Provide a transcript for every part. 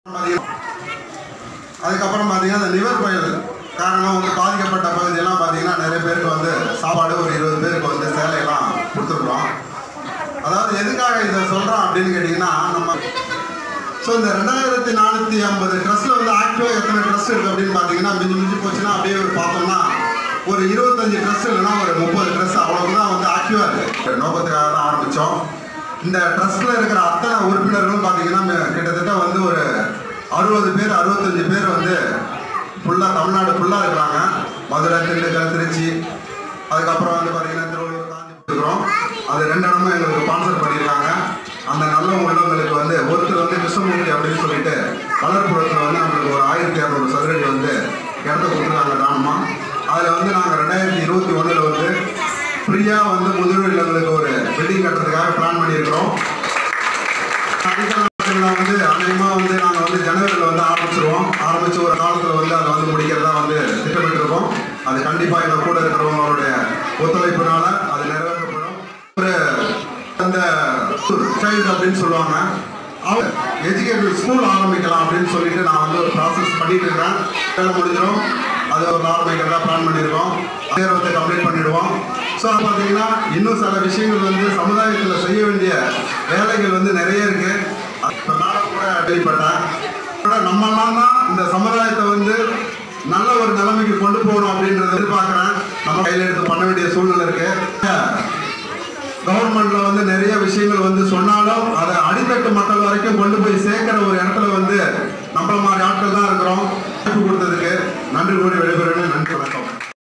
அதுக்கப்புறம் பார்த்தீங்கன்னா இந்த லிவர் பயல் காரணம் வந்து பாதிக்கப்பட்ட பகுதியெல்லாம் பார்த்தீங்கன்னா நிறைய பேருக்கு வந்து சாப்பாடு ஒரு இருபது பேருக்கு வந்து சேலையெல்லாம் கொடுத்துருக்குறோம் அதாவது எதுக்காக இதை சொல்கிறோம் அப்படின்னு கேட்டிங்கன்னா நம்ம ஸோ இந்த ரெண்டாயிரத்தி நானூற்றி ஐம்பது ட்ரஸ்ட்டில் வந்து ஆக்டிவாக எத்தனை ட்ரஸ்ட் இருக்குது அப்படின்னு பார்த்தீங்கன்னா மிஞ்சி மிஞ்சி போச்சுன்னா அப்படியே ஒரு பார்த்தோம்னா ஒரு இருபத்தஞ்சு ட்ரஸ்ட் இல்லைன்னா ஒரு முப்பது ட்ரஸ்ட் அவ்வளவுதான் வந்து ஆக்டிவாக இருக்குது நோக்கத்துக்காக தான் ஆரம்பித்தோம் இந்த ட்ரஸ்ட்டில் இருக்கிற அத்தனை உறுப்பினர்களும் பார்த்தீங்கன்னா மி- கிட்டத்தட்ட வந்து ஒரு அறுபது பேர் அறுபத்தஞ்சு பேர் வந்து ஃபுல்லாக தமிழ்நாடு ஃபுல்லாக இருக்கிறாங்க மதுரை திண்டுக்கல் திருச்சி அதுக்கப்புறம் வந்து பார்த்தீங்கன்னா திருவள்ளூர் காஞ்சிபுரம் இருக்கிறோம் அது ரெண்டு இடமும் எங்களுக்கு ஸ்பான்சர் பண்ணியிருக்காங்க அந்த நல்ல உள்ளவங்களுக்கு வந்து ஒருத்தர் வந்து கிருஷ்ணமூர்த்தி அப்படின்னு சொல்லிட்டு வளர்ப்புறத்தில் வந்து நம்மளுக்கு ஒரு ஆயிரத்தி இரநூறு சதுரடி வந்து இடத்த கொடுத்துருக்காங்க தானமா அதில் வந்து நாங்கள் ரெண்டாயிரத்தி இருபத்தி ஒன்றில் வந்து ஃப்ரீயாக வந்து முதியோர் இல்லங்களுக்கு ஒரு பில்டிங் கட்டுறதுக்காக பிளான் பண்ணியிருக்கிறோம் அடிக்கல் நாட்கள்ல வந்து அநேகமாக வந்து நாங்கள் வந்து ஜனவரியில் வந்து ஆரம்பிச்சிருவோம் ஆரம்பிச்சு ஒரு காலத்தில் வந்து அதை வந்து முடிக்கிறதா வந்து திட்டமிட்டிருக்கோம் அது கண்டிப்பாக எங்கள் கூட இருக்கிறவங்களுடைய ஒத்துழைப்பினால அது நிறைவேற்றப்படும் ஒரு அந்த சைல்டு அப்படின்னு சொல்லுவாங்க அவங்க எஜுகேட்டட் ஸ்கூல் ஆரம்பிக்கலாம் அப்படின்னு சொல்லிட்டு நான் வந்து ஒரு ப்ராசஸ் பண்ணிட்டு இருக்கிறேன் வேலை முடிஞ்சிடும் அது ஒரு ஆரம்பிக்கிறதா பிளான் பண்ணியிருக்கோம் அதே வந்து கம்ப்ளீட் பண்ணிடுவோம் ஸோ பார்த்தீங்கன்னா இன்னும் சில விஷயங்கள் வந்து சமுதாயத்தில் செய்ய வேண்டிய வேலைகள் வந்து நிறைய இருக்கு இப்போ நானும் கூட கேள்விப்பட்டேன் கூட நம்மெல்லாம் தான் இந்த சமுதாயத்தை வந்து நல்ல ஒரு நிலைமைக்கு கொண்டு போகணும் அப்படின்றத எதிர்பார்க்குறேன் நம்ம கையில் எடுத்து பண்ண வேண்டிய சூழ்நிலை இருக்கு கவர்மெண்ட்ல வந்து நிறைய விஷயங்கள் வந்து சொன்னாலும் அதை அடித்தட்டு மக்கள் வரைக்கும் கொண்டு போய் சேர்க்கிற ஒரு இடத்துல வந்து நம்மள மாதிரி ஆட்கள் தான் இருக்கிறோம் வாய்ப்பு கொடுத்ததுக்கு நன்றி கூறி விடைபெறுகிறேன் நன்றி வணக்கம்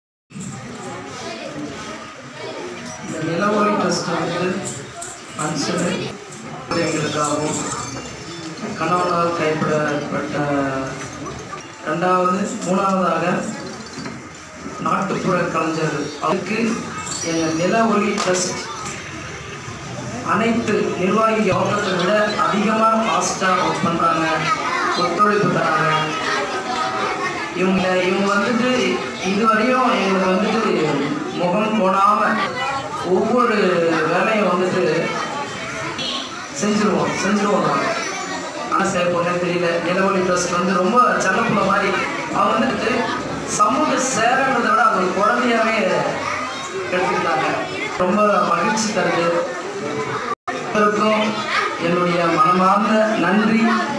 இந்த நிலவொளி ட்ரஸ்ட் வந்து மனுஷனு எங்களுக்காகவும் கணவனால் கைப்படப்பட்ட ரெண்டாவது மூணாவதாக நாட்டுப்புற கலைஞர் அதுக்கு எங்கள் நில ஒளி ட்ரஸ்ட் அனைத்து நிர்வாகி யோகத்தை விட அதிகமாக ஃபாஸ்ட்டாக ஒர்க் பண்ணுறாங்க ஒத்துழைப்பு தராங்க இவங்க இவங்க வந்துட்டு இதுவரையும் எங்களுக்கு வந்துட்டு முகம் போடாமல் ஒவ்வொரு வேலையும் வந்துட்டு செஞ்சுருவோம் செஞ்சுருவோம் நாங்கள் ஆனால் சரி பொண்ணே தெரியல நிலவொளி ட்ரஸ்ட் வந்து ரொம்ப செல்லப்புள்ள மாதிரி அவங்க வந்துட்டு சமூக சேவைன்றதை விட அது ஒரு குழந்தையாவே எடுத்துக்கிட்டாங்க ரொம்ப மகிழ்ச்சி தருது அனைவருக்கும் என்னுடைய மனமார்ந்த நன்றி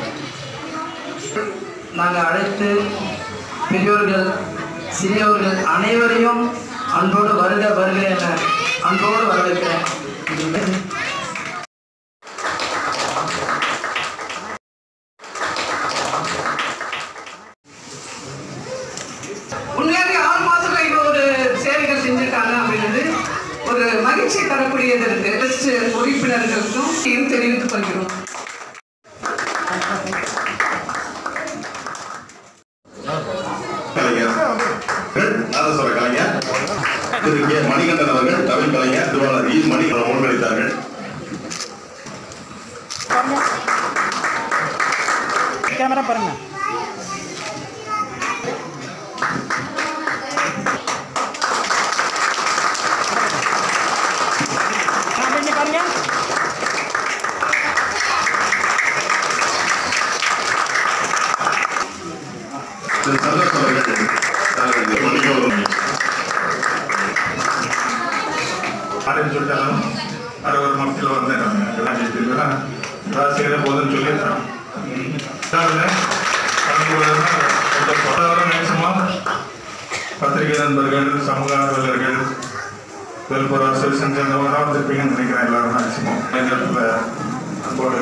நாங்கள் அழைத்து பெரியோர்கள் சிறியவர்கள் அனைவரையும் அன்போடு வருக வருக என அன்போடு வரவேற்கிறேன் உண்மையாவே ஆறு மாசத்துல இப்போ ஒரு சேவைகள் செஞ்சிருக்காங்க அப்படின்றது ஒரு மகிழ்ச்சி தரக்கூடியது இருக்கு ட்ரஸ்ட் உறுப்பினர்களுக்கும் இதையும் தெரிவித்துக் கொள்கிறோம் கலைஞர் நாதஸ்வர கலைஞர் திரு கே மணிகண்டன் அவர்கள் தமிழ் கலைஞர் திருவாளர் இ மணிகண்டன் முன்வைத்தார்கள் கேமரா பாருங்க அப்படிங்க பாருங்க திரு சந்தோஷ் அவர்கள் அவர்கள் மணிகண்டன் அப்படின்னு சொல்லிட்டாலும் அது ஒரு மக்கள் வந்து எல்லாம் செய்திருக்கிறேன் ராசிகளை போதுன்னு சொல்லியிருக்கான் மேக்சிமம் பத்திரிகை நண்பர்கள் சமூக ஆர்வலர்கள் வெல்புற அசோசியேஷன் சேர்ந்தவங்க வந்திருப்பீங்கன்னு நினைக்கிறேன் எல்லாரும் மேக்சிமம் இந்த இடத்துல அன்போடு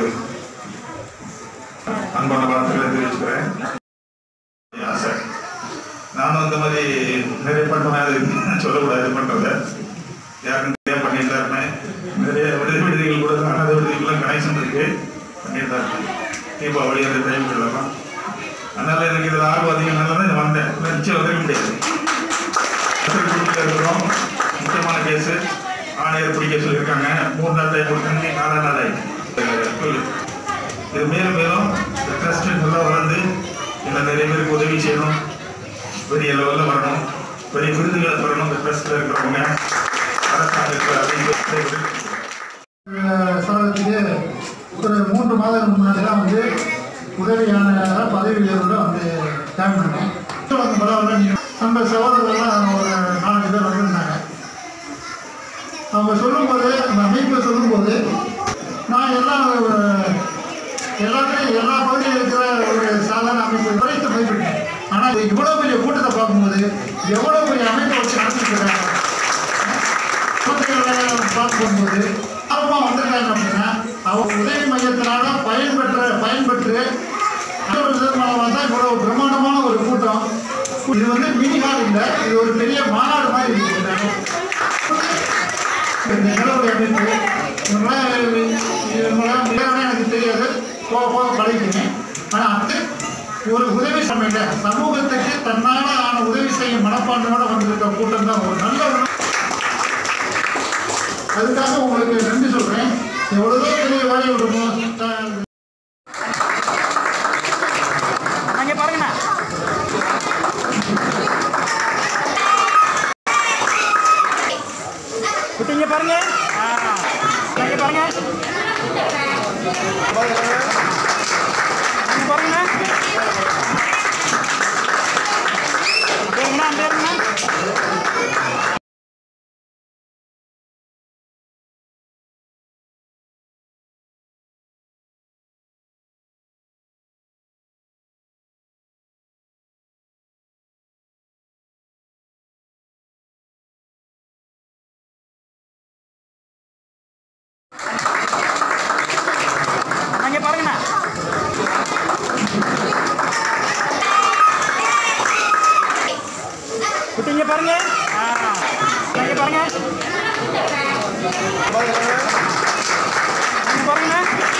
அன்பான வார்த்தைகளை தெரிவிச்சுக்கிறேன் ஆசை நானும் இந்த மாதிரி நிறைய பண்ணுவேன் அது சொல்லக்கூடாது பண்றதை யாருக்கும் நிறைய பண்ணிட்டு தான் இருப்பேன் நிறைய விடுதி விடுதிகள் கூட அனாத விடுதிகளும் கனெக்ஷன் இருக்கு பண்ணிட்டு தான் இருப்பேன் தீபாவளி அந்த டைம்ல எல்லாம் அதனால எனக்கு இதில் ஆர்வம் அதிகம்னால தான் வந்தேன் நிச்சயம் வந்துக்க முடியாது குழுவில் இருக்கிறோம் முக்கியமான கேஸ் ஆணையர் பிடிக்க சொல்லியிருக்காங்க மூணு நாள் டைம் கொடுத்தாங்க நாலாம் நாள் ஆயிடுச்சு இது மேலும் மேலும் இந்த ட்ரஸ்ட் நல்லா வளர்ந்து இன்னும் நிறைய பேருக்கு உதவி செய்யணும் பெரிய லெவலில் வரணும் பெரிய விருதுகளை பெறணும் இந்த ட்ரஸ்ட்டில் இருக்கிறவங்க அரசாங்கத்தில் அறிவிப்பு சமயத்துக்கு ஒரு மூன்று மாதங்களுக்கு முன்னாடி தான் வந்து உதவியான தேர்வில் வந்து ஜாயின் பண்ணேன் வந்து பரவாயில்ல நம்ம சகோதரர்கள்லாம் ஒரு நாலஞ்சு பேர் வந்திருந்தாங்க அவங்க சொல்லும்போது அந்த அமைப்பை சொல்லும்போது நான் எல்லாம் எல்லாத்தையும் எல்லா பகுதியில் இருக்கிற ஒரு சாதாரண அமைப்பு குறைத்து மதிப்பிட்டேன் ஆனால் இவ்வளோ பெரிய கூட்டத்தை பார்க்கும்போது எவ்வளோ பெரிய அமைப்பை வச்சு நடத்திட்டு குழந்தைகளை பார்க்கும்போது ஆர்வமாக வந்திருக்காங்க அப்படின்னா அவங்க உதவி மையத்தினால பயன்பெற்ற பயன்பெற்று ஒரு விதமாக தான் இவ்வளோ பிரம்மாண்டமான ஒரு கூட்டம் இது வந்து மினி ஹால் இல்லை இது ஒரு பெரிய மாநாடு மாதிரி இருக்குது இந்த நிலவுடைய அமைப்பு இவங்களாம் இவங்களாம் மிகவும் எனக்கு தெரியாது போக போக பழகிக்கங்க ஆனால் அது ஒரு உதவி சமையல சமூகத்துக்கு தன்னால ஆன உதவி செய்யும் மனப்பான்மையோட வந்திருக்க கூட்டம் தான் ஒரு நல்ல ஒரு அதுக்காக உங்களுக்கு நன்றி சொல்றேன் எவ்வளவோ பெரிய வேலை விடுமோ த- அங்கே பாருங்கண்ணா குட்டி இங்கே பாருங்க ஆ இங்கே பாருங்க இங்கே பாருங்கண்ணா அப்படியே அப்படியே இருங்கண்ணா அங்கே பாருங்கண்ணா குட்டி இங்கே பாருங்க ஆ இங்கே பாருங்க இங்கே பாருங்கண்ணா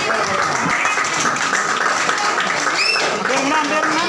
அப்படியே இருங்கண்ணா அப்படியே இருங்கண்ணா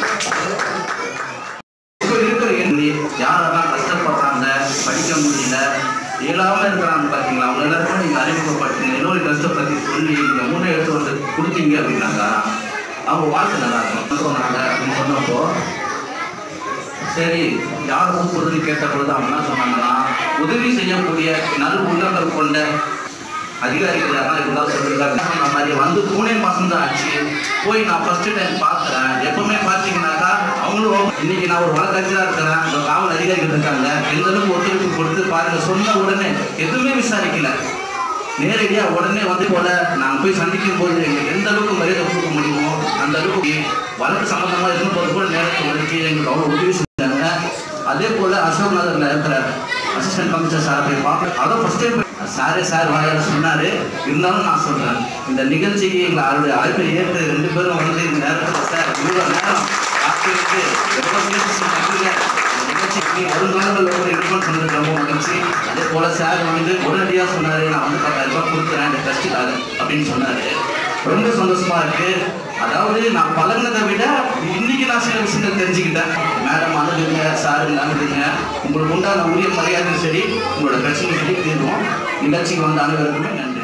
இப்போ இருக்கிற எண்ணி யாரெல்லாம் கஷ்டப்படுறாங்க படிக்க முடியல இயலாம இருக்கிறாங்க பார்த்தீங்களா அவங்க எல்லாருக்கும் நீங்கள் அறிமுகப்படுத்துங்க இன்னொரு கஷ்டம் பற்றி சொல்லி நீங்கள் மூணு எடுத்து வந்து கொடுத்தீங்க அப்படின்னாக்கா அவங்க வாழ்க்கை நல்லா இருக்கும் சொன்னாங்க அப்படின்னு சொன்னப்போ சரி யார் கூப்பிடுறதுன்னு கேட்ட பொழுது அவங்க என்ன சொன்னாங்கன்னா உதவி செய்யக்கூடிய நல் உள்ளங்கள் கொண்ட அதிகாரிகள் யாரும் இப்படிலாம் சொல்லியிருக்காங்க சொன்ன மாதிரி வந்து மூணே மாசம் தான் ஆச்சு போய் நான் ஃபர்ஸ்ட் டைம் பார்க்குறேன் எப்பவுமே பார்த்தீங்கன்னாக்கா அவங்களும் இன்னைக்கு நான் ஒரு வழக்கறிஞராக இருக்கிறேன் இந்த காவல் அதிகாரிகள் இருக்காங்க எந்த அளவுக்கு ஒத்துழைப்பு கொடுத்து பாருங்க சொன்ன உடனே எதுவுமே விசாரிக்கல நேரடியா உடனே வந்து போல நாங்கள் போய் சந்திக்கும் போது எங்களுக்கு எந்த அளவுக்கு மரியாதை கொடுக்க முடியுமோ அந்த அளவுக்கு வழக்கு சம்பந்தமா இருக்கும் போது கூட நேரத்தை ஒதுக்கி எங்களுக்கு அவ்வளோ உதவி செஞ்சாங்க அதே போல அசோக் நகர்ல இருக்கிற அசிஸ்டன்ட் கமிஷனர் சார் போய் பார்க்க அதை ஃபர்ஸ்ட் டைம் சாரே சார் வாயால சொன்னாரு இருந்தாலும் நான் சொல்றேன் இந்த நிகழ்ச்சிக்கு எங்களை அவருடைய அழைப்பை ஏற்று ரெண்டு பேரும் வந்து இந்த நேரத்தில் சார் இவ்வளோ நேரம் காத்திருந்து எவ்வளோ முயற்சி செஞ்சீங்க இந்த நிகழ்ச்சிக்கு வருங்காலங்கள் ஒவ்வொரு இருக்குன்னு சொன்னது ரொம்ப மகிழ்ச்சி அதே போல சார் வந்து உடனடியாக சொன்னாரு நான் வந்து பத்தாயிரம் ரூபாய் கொடுக்குறேன் இந்த ட்ரஸ்ட்டுக்காக அப்படின்னு சொன்னாரு ரொம்ப சந்தோஷமா இருக்கு அதாவது நான் பழகினதை விட இன்னைக்கு நான் சில விஷயங்கள் தெரிஞ்சுக்கிட்டேன் மேடம் அணுகுங்க சார் அணுகுங்க உங்களுக்கு உண்டான உரிய மரியாதையும் சரி உங்களோட பிரச்சனையும் சரி தீர்வோம் நிகழ்ச்சிக்கு வந்த அனைவருக்குமே நன்றி